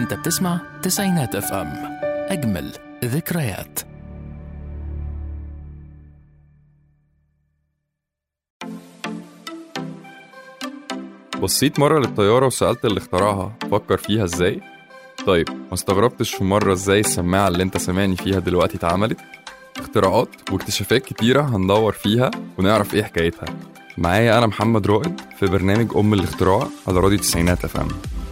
انت بتسمع تسعينات اف ام اجمل ذكريات بصيت مرة للطيارة وسألت اللي اخترعها فكر فيها ازاي؟ طيب ما استغربتش في مرة ازاي السماعة اللي انت سامعني فيها دلوقتي اتعملت؟ اختراعات واكتشافات كتيرة هندور فيها ونعرف ايه حكايتها معايا أنا محمد رائد في برنامج أم الاختراع على راديو تسعينات اف ام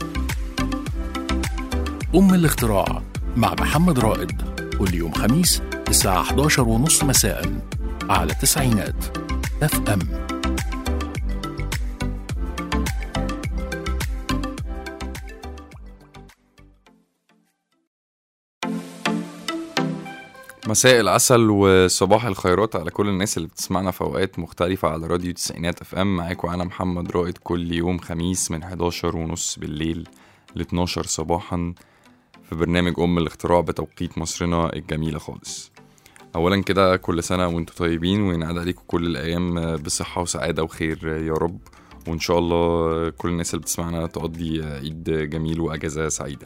ام الاختراع مع محمد رائد كل يوم خميس الساعة 11 ونص مساء على تسعينات اف ام مساء العسل وصباح الخيرات على كل الناس اللي بتسمعنا في اوقات مختلفة على راديو تسعينات اف ام معاكم انا محمد رائد كل يوم خميس من 11 ونص بالليل ل 12 صباحا في برنامج ام الاختراع بتوقيت مصرنا الجميلة خالص اولا كده كل سنة وانتم طيبين وينعاد عليكم كل الايام بصحة وسعادة وخير يا رب وان شاء الله كل الناس اللي بتسمعنا تقضي عيد جميل واجازة سعيدة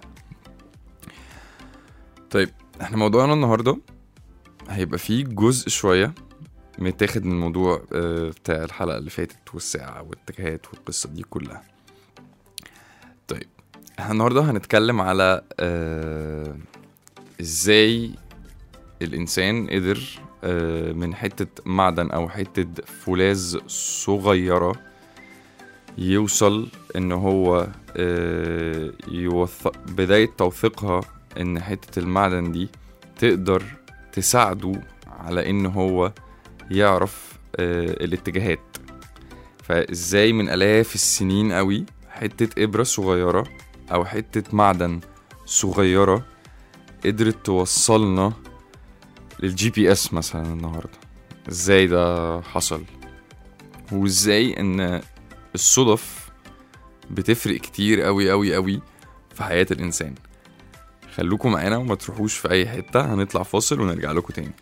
طيب احنا موضوعنا النهارده هيبقى فيه جزء شوية متاخد من الموضوع آه، بتاع الحلقة اللي فاتت والساعة والاتجاهات والقصة دي كلها طيب احنا النهاردة هنتكلم على آه، ازاي الإنسان قدر آه، من حتة معدن أو حتة فولاذ صغيرة يوصل إن هو آه، يوثق بداية توثيقها إن حتة المعدن دي تقدر تساعده على ان هو يعرف آه، الاتجاهات فازاي من الاف السنين قوي حتة ابرة صغيرة او حتة معدن صغيرة قدرت توصلنا للجي بي اس مثلا النهاردة ازاي ده حصل وازاي ان الصدف بتفرق كتير قوي قوي قوي في حياة الانسان خلوكم معانا وما تروحوش في اي حته هنطلع فاصل ونرجع لكم تاني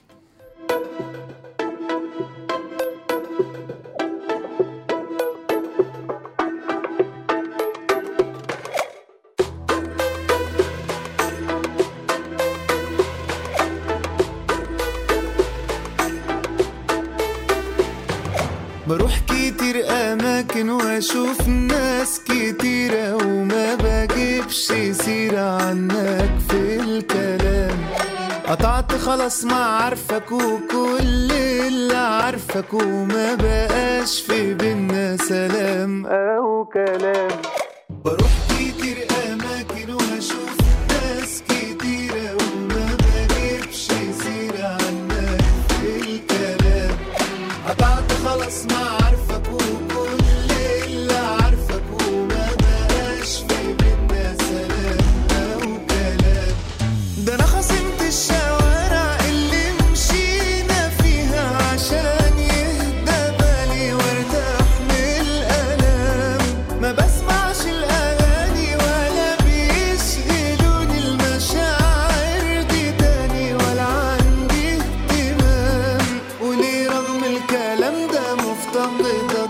بروح كتير أماكن وأشوف ناس كتيرة وما بجيبش سيرة عنك في الكلام قطعت خلاص ما عارفك وكل اللي عارفك وما بقاش في بينا سلام أو كلام بروح كتير أماكن وأشوف ناس كتيرة وما بجيبش سيرة عنك في الكلام قطعت خلاص ما عارفك وكل اللي عارفك وما بقاش في بينا سلام أو كلام ده أنا خصمت الشوارع اللي مشينا فيها عشان يهدى بالي وارتاح من الألام ما بسمعش الأغاني ولا بيشغلوني المشاعر دي تاني ولا عندي اهتمام وليه رغم الكلام ده مفتقدك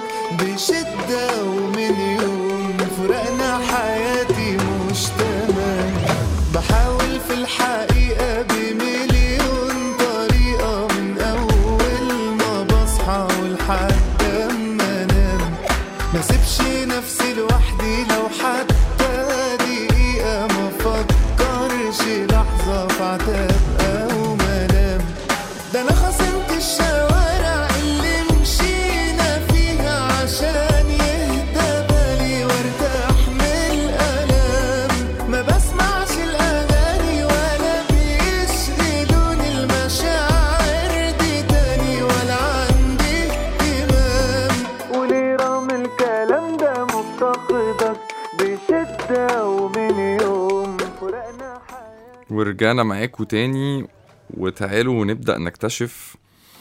بشدة ومن يوم فرقنا حياتي مش تمام بحاول في الحقيقة بمليون طريقة من أول ما بصحى ولحد أما أنام ما سيبش نفسي لوحدي لو حتى دقيقة ما فكرش لحظة في عتاب أو ملام ده أنا خصمت الشوارع اللي مشينا فيها عشان يهدى بالي وارتاح من الألام ما بسمعش الأغاني ولا بيشغلوني المشاعر دي تاني ولا عندي اهتمام وليه رغم الكلام ده مفتقدك بشدة ومن يوم فرقنا حياتي ورجعنا معاكم تاني وتعالوا نبدأ نكتشف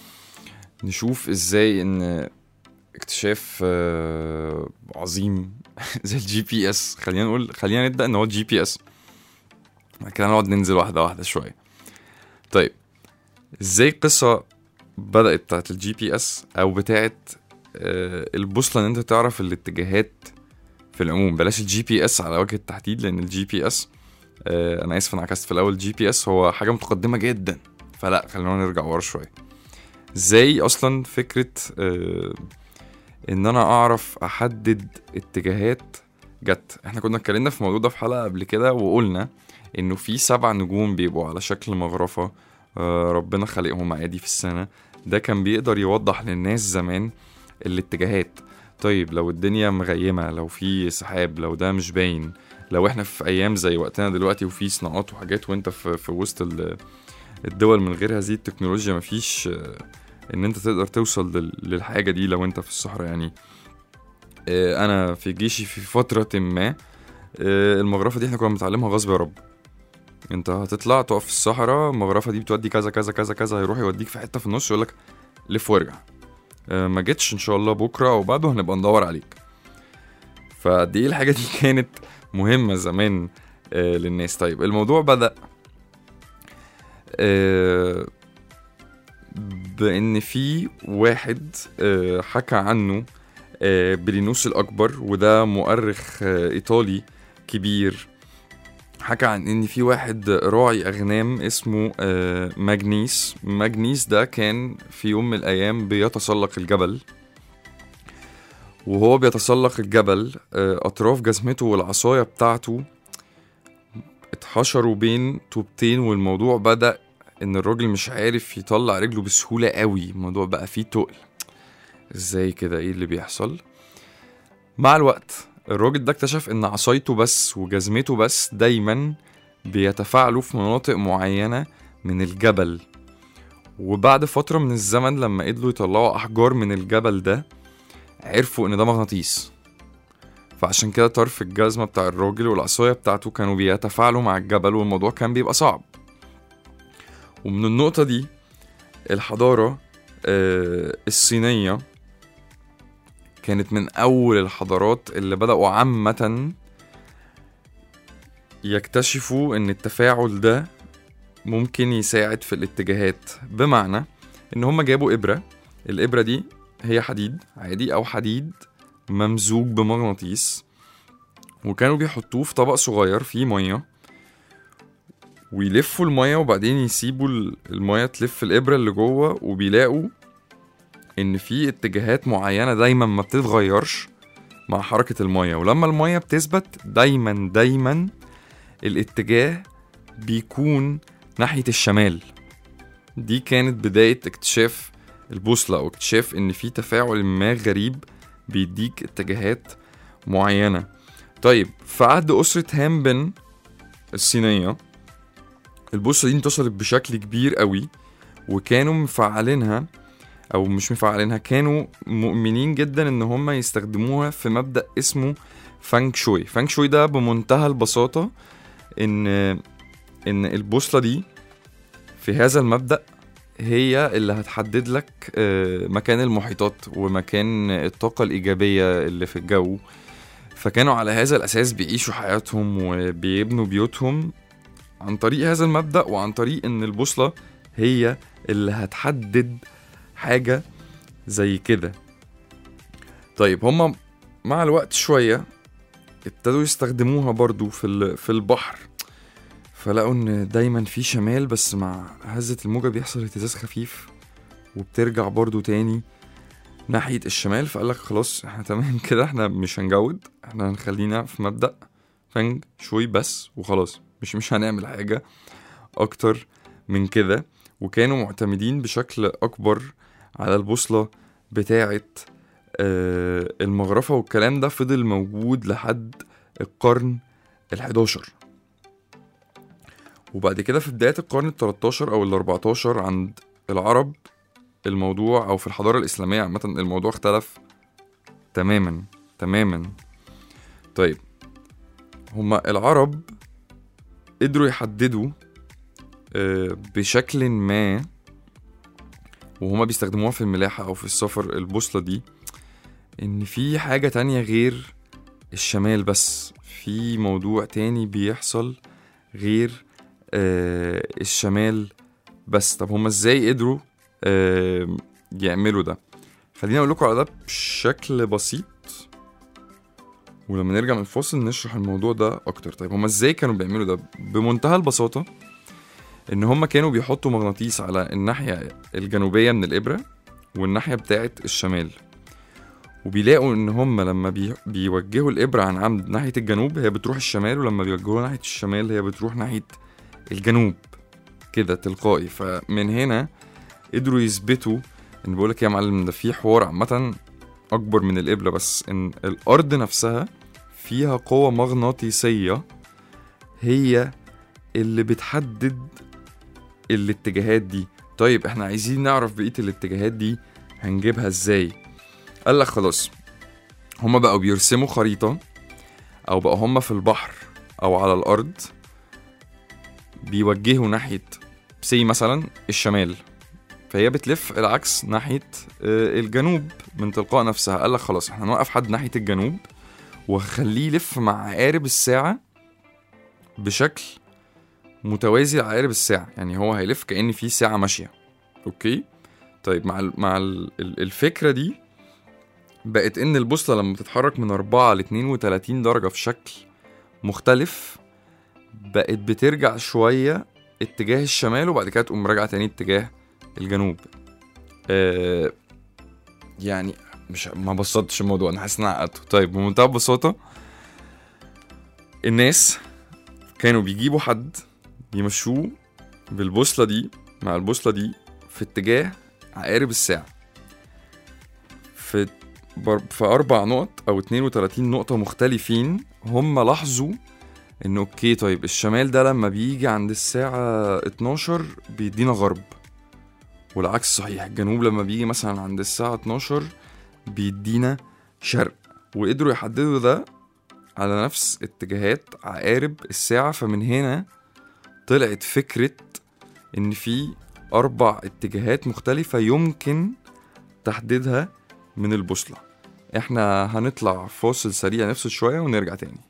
نشوف ازاي ان اكتشاف آه، عظيم زي الجي بي اس خلينا نقول خلينا نبدأ ان هو الجي بي اس بعد كده نقعد ننزل واحدة واحدة شوية طيب ازاي القصة بدأت بتاعت الجي بي اس او بتاعت آه، البوصلة ان انت تعرف الاتجاهات في العموم بلاش الجي بي اس على وجه التحديد لان الجي بي اس آه انا اسف انا عكست في الاول جي بي اس هو حاجه متقدمه جدا فلا خلينا نرجع ورا شويه ازاي اصلا فكره آه ان انا اعرف احدد اتجاهات جت احنا كنا اتكلمنا في الموضوع ده في حلقه قبل كده وقلنا انه في سبع نجوم بيبقوا على شكل مغرفه آه ربنا خلقهم عادي في السنه ده كان بيقدر يوضح للناس زمان الاتجاهات طيب لو الدنيا مغيمه لو في سحاب لو ده مش باين لو احنا في ايام زي وقتنا دلوقتي وفي صناعات وحاجات وانت في, في وسط ال- الدول من غير هذه التكنولوجيا مفيش آه، ان انت تقدر توصل لل- للحاجه دي لو انت في الصحراء يعني آه، انا في جيشي في فتره ما آه، المغرفه دي احنا كنا بنتعلمها غصب يا رب انت هتطلع تقف في الصحراء المغرفه دي بتودي كذا كذا كذا كذا هيروح يوديك في حته في النص يقول لك لف وارجع آه، ما جيتش ان شاء الله بكره او بعده هنبقى ندور عليك فقد ايه الحاجه دي كانت مهمه زمان آه، للناس طيب الموضوع بدا آه، بان في واحد آه، حكى عنه آه، برينوس الاكبر وده مؤرخ آه، ايطالي كبير حكى عن ان في واحد راعي اغنام اسمه آه، ماجنيس ماجنيس ده كان في يوم من الايام بيتسلق الجبل وهو بيتسلق الجبل آه، اطراف جزمته والعصايه بتاعته اتحشروا بين طوبتين والموضوع بدا ان الراجل مش عارف يطلع رجله بسهوله قوي الموضوع بقى فيه تقل ازاي كده ايه اللي بيحصل مع الوقت الراجل ده اكتشف ان عصايته بس وجزمته بس دايما بيتفاعلوا في مناطق معينة من الجبل وبعد فترة من الزمن لما قدروا يطلعوا أحجار من الجبل ده عرفوا إن ده مغناطيس فعشان كده طرف الجزمة بتاع الراجل والعصاية بتاعته كانوا بيتفاعلوا مع الجبل والموضوع كان بيبقى صعب ومن النقطة دي الحضارة آه، الصينية كانت من أول الحضارات اللي بدأوا عامة يكتشفوا إن التفاعل ده ممكن يساعد في الاتجاهات بمعنى إن هما جابوا إبرة الإبرة دي هي حديد عادي أو حديد ممزوج بمغناطيس وكانوا بيحطوه في طبق صغير فيه مية ويلفوا المية وبعدين يسيبوا ال- المية تلف الإبرة اللي جوه وبيلاقوا ان في اتجاهات معينه دايما ما بتتغيرش مع حركه الميه ولما الميه بتثبت دايما دايما الاتجاه بيكون ناحيه الشمال دي كانت بدايه اكتشاف البوصله او اكتشاف ان في تفاعل ما غريب بيديك اتجاهات معينه طيب في عهد اسره هامبن الصينيه البوصله دي انتشرت بشكل كبير قوي وكانوا مفعلينها او مش مفعلينها كانوا مؤمنين جدا ان هم يستخدموها في مبدأ اسمه فانك شوي فانك شوي ده بمنتهى البساطة ان ان البوصلة دي في هذا المبدأ هي اللي هتحدد لك آه، مكان المحيطات ومكان الطاقة الإيجابية اللي في الجو فكانوا على هذا الأساس بيعيشوا حياتهم وبيبنوا بيوتهم عن طريق هذا المبدأ وعن طريق إن البوصلة هي اللي هتحدد حاجة زي كده طيب هما مع الوقت شوية ابتدوا يستخدموها برضو في ال- في البحر فلقوا ان دايما في شمال بس مع هزة الموجة بيحصل اهتزاز خفيف وبترجع برضو تاني ناحية الشمال فقال لك خلاص احنا تمام كده احنا مش هنجود احنا هنخلينا في مبدأ فنج شوي بس وخلاص مش مش هنعمل حاجة اكتر من كده وكانوا معتمدين بشكل اكبر على البوصلة بتاعة آه، المغرفة والكلام ده فضل موجود لحد القرن الحداشر وبعد كده في بداية القرن التلاتاشر أو الأربعتاشر عند العرب الموضوع أو في الحضارة الإسلامية عامة الموضوع اختلف تماما تماما طيب هما العرب قدروا يحددوا آه، بشكل ما وهما بيستخدموها في الملاحة أو في السفر البوصلة دي إن في حاجة تانية غير الشمال بس في موضوع تاني بيحصل غير آه الشمال بس طب هما ازاي قدروا آه يعملوا ده خليني اقول لكم على ده بشكل بسيط ولما نرجع من الفاصل نشرح الموضوع ده اكتر طيب هما ازاي كانوا بيعملوا ده بمنتهى البساطه ان هما كانوا بيحطوا مغناطيس على الناحيه الجنوبيه من الابره والناحيه بتاعه الشمال وبيلاقوا ان هم لما بي... بيوجهوا الابره عن عمد ناحيه الجنوب هي بتروح الشمال ولما بيوجهوها ناحيه الشمال هي بتروح ناحيه الجنوب كده تلقائي فمن هنا قدروا يثبتوا ان بقول لك يا معلم ده في حوار عامه اكبر من القبله بس ان الارض نفسها فيها قوه مغناطيسيه هي اللي بتحدد الاتجاهات دي طيب احنا عايزين نعرف بقيه الاتجاهات دي هنجيبها ازاي قال لك خلاص هما بقوا بيرسموا خريطه او بقوا هما في البحر او على الارض بيوجهوا ناحيه سي مثلا الشمال فهي بتلف العكس ناحيه آه، الجنوب من تلقاء نفسها قال لك خلاص احنا نوقف حد ناحيه الجنوب وخليه يلف مع عقارب الساعه بشكل متوازي لعقارب الساعه يعني هو هيلف كأن في ساعه ماشيه اوكي طيب مع ال مع ال ال- الفكره دي بقت ان البوصله لما بتتحرك من 4 ل 32 درجه في شكل مختلف بقت بترجع شويه اتجاه الشمال وبعد كده تقوم راجعه تاني اتجاه الجنوب آه يعني مش ما بسطتش الموضوع انا حاسس ان أنا عقدته طيب بمنتهى البساطه الناس كانوا بيجيبوا حد يمشوه بالبوصله دي مع البوصله دي في اتجاه عقارب الساعه في بر- في اربع نقط او 32 نقطه مختلفين هم لاحظوا ان اوكي طيب الشمال ده لما بيجي عند الساعه 12 بيدينا غرب والعكس صحيح الجنوب لما بيجي مثلا عند الساعه 12 بيدينا شرق وقدروا يحددوا ده على نفس اتجاهات عقارب الساعه فمن هنا طلعت فكره ان في اربع اتجاهات مختلفه يمكن تحديدها من البوصله احنا هنطلع فاصل سريع نفصل شويه ونرجع تاني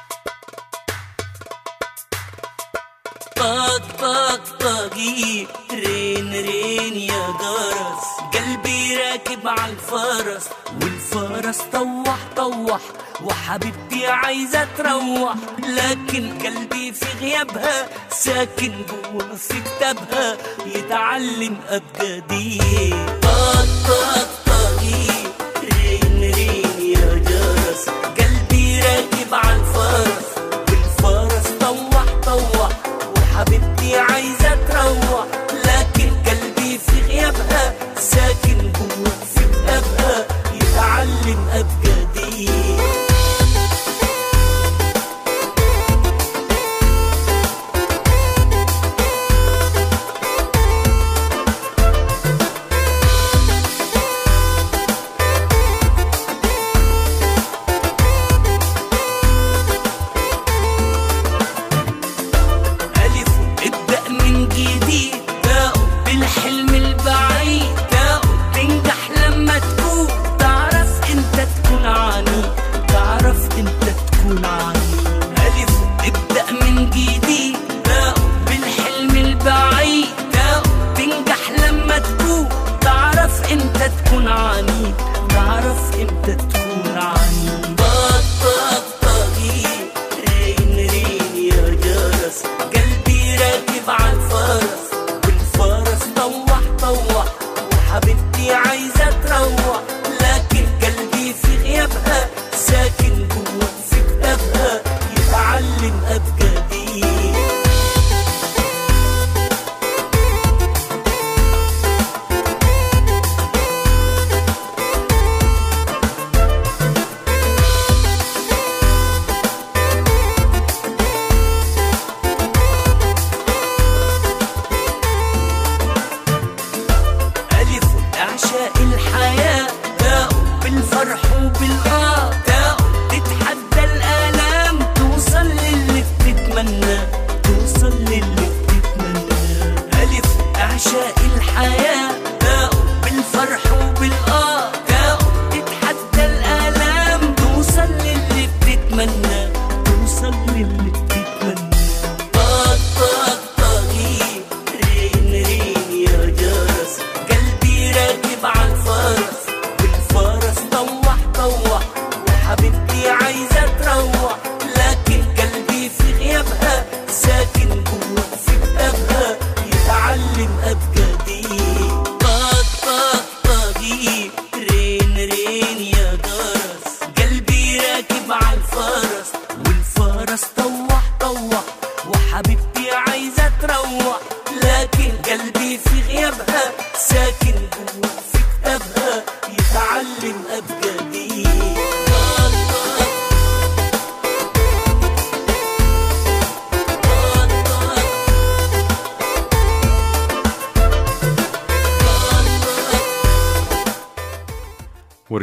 طق طق طقي رين رين يا جرس قلبي راكب على الفرس والفرس طوح طوح وحبيبتي عايزة تروح لكن قلبي في غيابها ساكن جوا في كتابها يتعلم أبجدي طق طق طقي رين رين يا جرس قلبي راكب على الفرس والفرس طوح طوح وحبيبتي عايزة تروح لكن قلبي في غيابها ساكن جوا في كتابها يتعلم أبجدي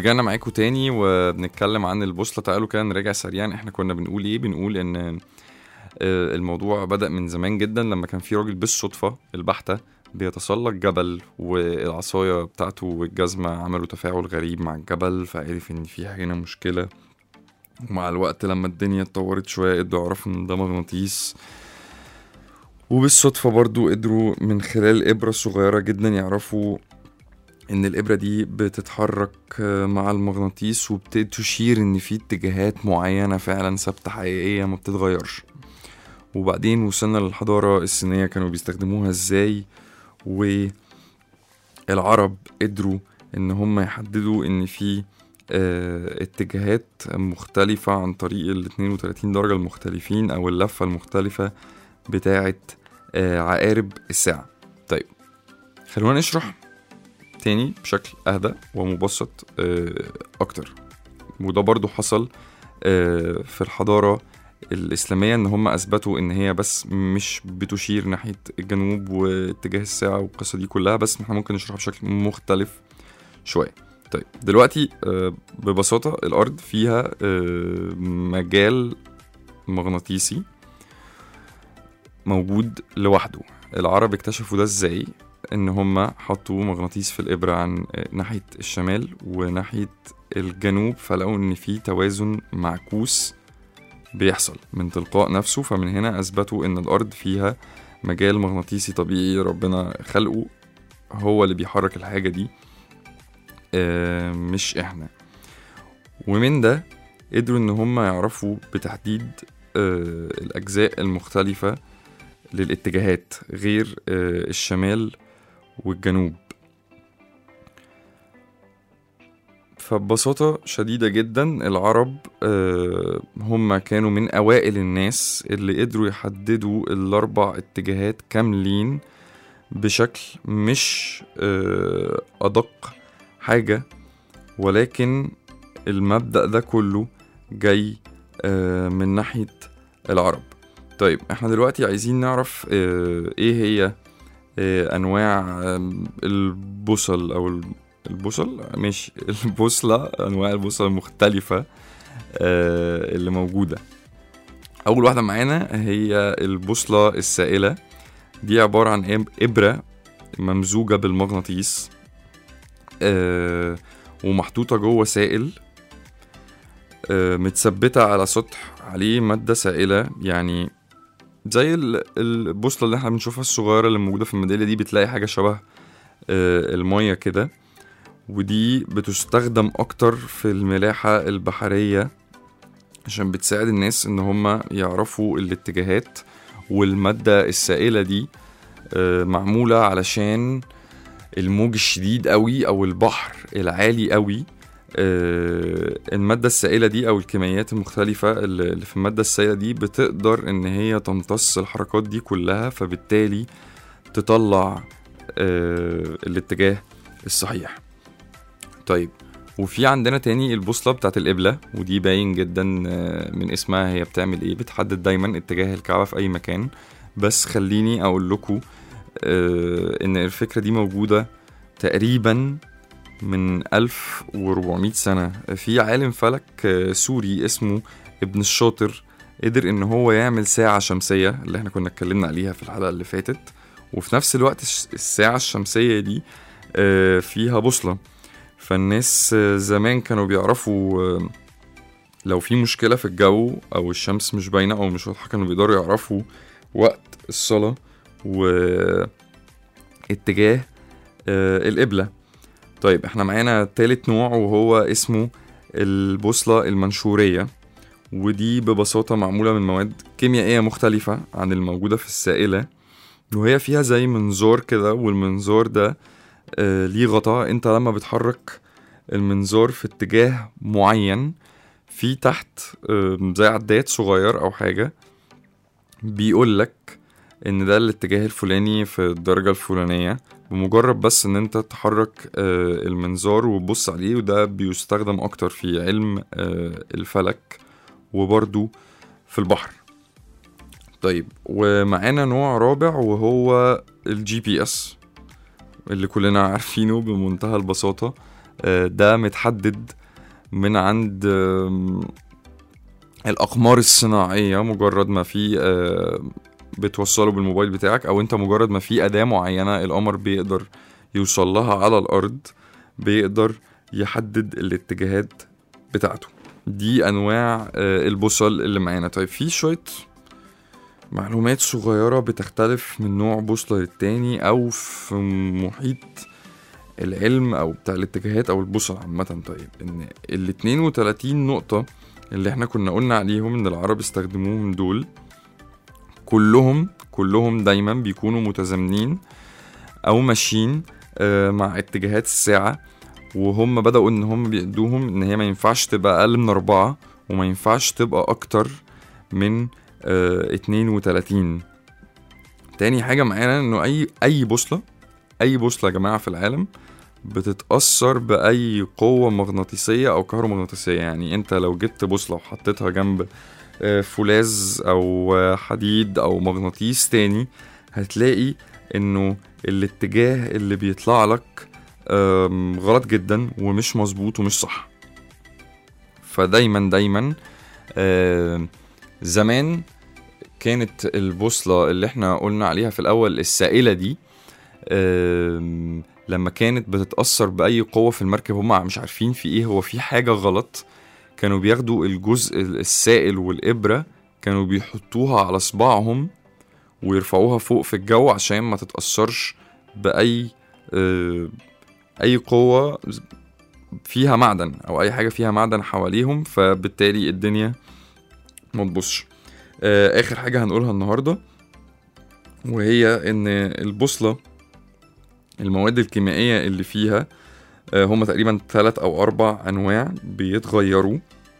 ورجعنا معاكم تاني وبنتكلم عن البوصلة تعالوا كده نراجع سريعا احنا كنا بنقول ايه بنقول ان آه، الموضوع بدأ من زمان جدا لما كان في راجل بالصدفة البحتة بيتسلق جبل والعصاية بتاعته والجزمة عملوا تفاعل غريب مع الجبل فعرف ان في هنا مشكلة ومع الوقت لما الدنيا اتطورت شوية قدروا يعرفوا ان ده مغناطيس وبالصدفة برضو قدروا من خلال إبرة صغيرة جدا يعرفوا إن الإبرة دي بتتحرك آه، مع المغناطيس وبتشير إن في اتجاهات معينة فعلا ثابتة حقيقية ما بتتغيرش وبعدين وصلنا للحضارة الصينية كانوا بيستخدموها إزاي والعرب قدروا إن هم يحددوا إن في آه، اتجاهات مختلفة عن طريق ال 32 درجة المختلفين أو اللفة المختلفة بتاعة آه، عقارب الساعة طيب خلونا نشرح تاني بشكل أهدى ومبسط آه، أكتر وده برضو حصل آه، في الحضارة الإسلامية إن هم أثبتوا إن هي بس مش بتشير ناحية الجنوب واتجاه الساعة والقصة دي كلها بس إحنا ممكن نشرحها بشكل مختلف شوية طيب دلوقتي آه، ببساطة الأرض فيها آه، مجال مغناطيسي موجود لوحده العرب اكتشفوا ده ازاي ان هم حطوا مغناطيس في الابره عن ناحيه الشمال وناحيه الجنوب فلقوا ان في توازن معكوس بيحصل من تلقاء نفسه فمن هنا اثبتوا ان الارض فيها مجال مغناطيسي طبيعي ربنا خلقه هو اللي بيحرك الحاجه دي آه، مش احنا ومن ده قدروا ان هم يعرفوا بتحديد آه، الاجزاء المختلفه للاتجاهات غير آه، الشمال والجنوب فببساطة شديدة جدا العرب آه، هم كانوا من أوائل الناس اللي قدروا يحددوا الأربع اتجاهات كاملين بشكل مش آه، أدق حاجة ولكن المبدأ ده كله جاي آه، من ناحية العرب طيب احنا دلوقتي عايزين نعرف آه، ايه هي آه، انواع آم، البوصل او ال- البوصل ماشي البوصلة انواع البوصلة المختلفة آه، اللي موجودة اول واحدة معانا هي البوصلة السائلة دي عبارة عن إب- ابرة ممزوجة بالمغناطيس آه، ومحطوطة جوه سائل آه، متثبتة على سطح عليه مادة سائلة يعني زي ال- البوصلة اللي احنا بنشوفها الصغيرة اللي موجودة في الميدالية دي بتلاقي حاجة شبه آه، المية كده ودي بتستخدم أكتر في الملاحة البحرية عشان بتساعد الناس إن هما يعرفوا الاتجاهات والمادة السائلة دي آه، معمولة علشان الموج الشديد قوي أو البحر العالي قوي آه، المادة السائلة دي أو الكميات المختلفة اللي اللي في المادة السائلة دي بتقدر إن هي تمتص الحركات دي كلها فبالتالي تطلع آه، الاتجاه الصحيح طيب وفي عندنا تاني البوصلة بتاعت القبلة ودي باين جدا آه، من اسمها هي بتعمل ايه بتحدد دايما اتجاه الكعبة في أي مكان بس خليني أقول لكم آه، إن الفكرة دي موجودة تقريبا من 1400 سنة في عالم فلك آه، سوري اسمه ابن الشاطر قدر ان هو يعمل ساعة شمسية اللي احنا كنا اتكلمنا عليها في الحلقة اللي فاتت وفي نفس الوقت الش- الساعة الشمسية دي آه، فيها بوصلة فالناس آه، زمان كانوا بيعرفوا آه، لو في مشكلة في الجو أو الشمس مش باينة أو مش واضحة كانوا بيقدروا يعرفوا وقت الصلاة واتجاه آه، القبلة طيب احنا معانا تالت نوع وهو اسمه البوصلة المنشورية ودي ببساطة معمولة من مواد كيميائية مختلفة عن الموجودة في السائلة وهي فيها زي منظار كده والمنظار ده آه ليه غطاء انت لما بتحرك المنظار في اتجاه معين في تحت آه زي عداد صغير او حاجة بيقول لك ان ده الاتجاه الفلاني في الدرجة الفلانية بمجرد بس ان انت تحرك آه، المنظار وتبص عليه وده بيستخدم اكتر في علم آه، الفلك وبرضو في البحر طيب ومعانا نوع رابع وهو الجي بي اس اللي كلنا عارفينه بمنتهى البساطة آه، ده متحدد من عند آم، الأقمار الصناعية مجرد ما في آه، بتوصله بالموبايل بتاعك أو أنت مجرد ما في أداة معينة القمر بيقدر يوصل لها على الأرض بيقدر يحدد الاتجاهات بتاعته دي أنواع آه، البوصل اللي معانا طيب في شوية معلومات صغيرة بتختلف من نوع بوصلة للتاني أو في محيط العلم أو بتاع الاتجاهات أو البوصلة عامة طيب إن ال 32 نقطة اللي احنا كنا قلنا عليهم إن العرب استخدموهم دول كلهم كلهم دايما بيكونوا متزامنين أو ماشيين آه، مع اتجاهات الساعة وهم بدأوا إن هم بيدوهم إن هي ما ينفعش تبقى أقل من أربعة وما ينفعش تبقى أكتر من آه، 32 تاني حاجة معانا انه اي اي بوصلة اي بوصلة يا جماعة في العالم بتتأثر بأي قوة مغناطيسية أو كهرومغناطيسية يعني أنت لو جبت بوصلة وحطيتها جنب آه، فولاذ أو آه، حديد أو مغناطيس تاني هتلاقي إنه الاتجاه اللي بيطلع لك آم، غلط جدا ومش مظبوط ومش صح فدايما دايما آم، زمان كانت البوصلة اللي احنا قلنا عليها في الأول السائلة دي آم، لما كانت بتتأثر بأي قوة في المركب هم مش عارفين في ايه هو في حاجة غلط كانوا بياخدوا الجزء السائل والإبرة كانوا بيحطوها على صباعهم ويرفعوها فوق في الجو عشان ما تتأثرش بأي آه، أي قوة فيها معدن أو أي حاجة فيها معدن حواليهم فبالتالي الدنيا ما تبصش آه، اخر حاجه هنقولها النهارده وهي ان البوصله المواد الكيميائيه اللي فيها آه، هما تقريبا ثلاث او اربع انواع بيتغيروا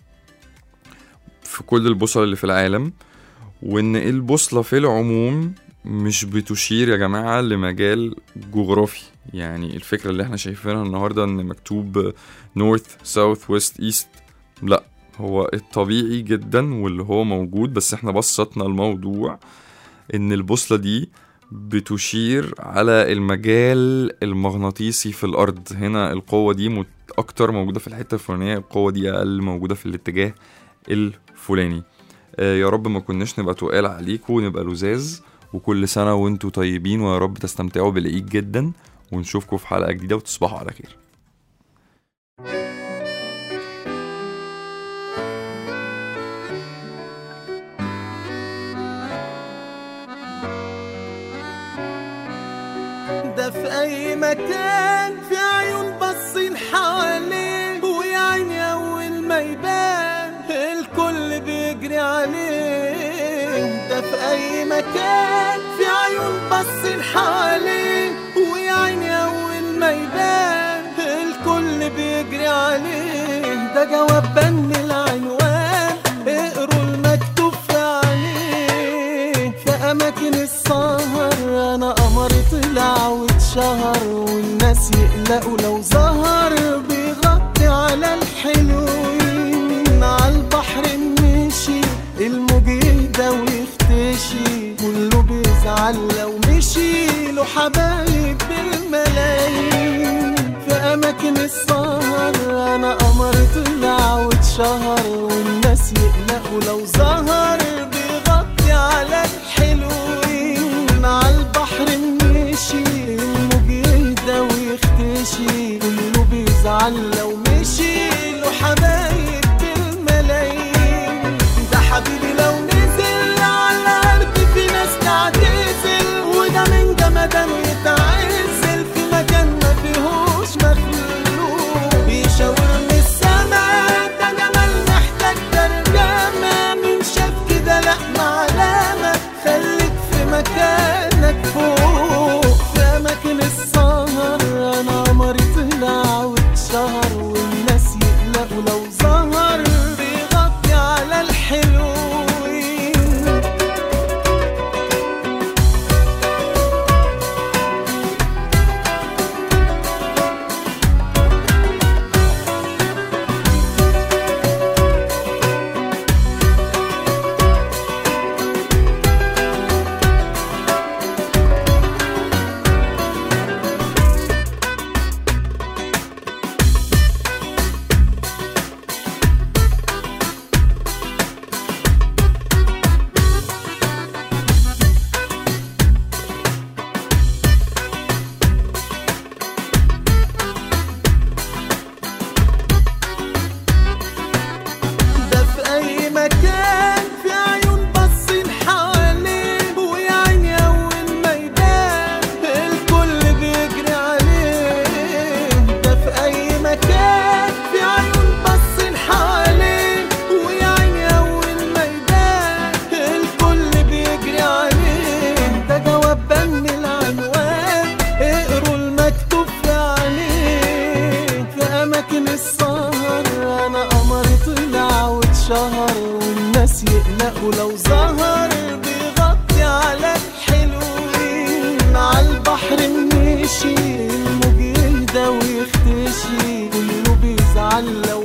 في كل البوصل اللي في العالم وان البوصله في العموم مش بتشير يا جماعه لمجال جغرافي يعني الفكره اللي احنا شايفينها النهارده ان مكتوب نورث ساوث ويست ايست لا هو الطبيعي جدا واللي هو موجود بس احنا بسطنا الموضوع ان البوصلة دي بتشير على المجال المغناطيسي في الارض هنا القوة دي مت- اكتر موجودة في الحتة الفلانية القوة دي اقل موجودة في الاتجاه الفلاني آه يا رب ما كناش نبقى تقال عليكم ونبقى لزاز وكل سنة وانتوا طيبين ويا رب تستمتعوا بالعيد جدا ونشوفكم في حلقة جديدة وتصبحوا على خير ده في اي مكان في عيون باصين حواليه ويا عيني اول ما يبان الكل بيجري عليه ده في اي مكان في عيون باصين حواليه ويا عيني اول ما يبان الكل بيجري عليه ده جواب بن العنوان اقروا المكتوب في عليه في اماكن السهر انا قمر طلع واتشهر والناس يقلقوا لو ظهر بيغطي على الحلوين على البحر مشي الموج يهدى ويختشي كله بيزعل لو مشي له حبايب بالملايين في اماكن السهر انا قمر طلع واتشهر والناس يقلقوا لو ظهر بيغطي على الحلوين على البحر مشي الموج يهدى ويختشي كله بيزعل لو مشي له حبايب بالملايين ده حبيبي لو نزل على الارض في ناس تعتزل وده من جمدانه يتعزل في مكان ما فيهوش مخلوق بيشاور من السما ده جمال محتاج ترجمة من شاف كده سهر والناس يقلقوا لو ظهر بيغطي على الحلوين على البحر مشي الموج يهدى ويختشي كله بيزعل لو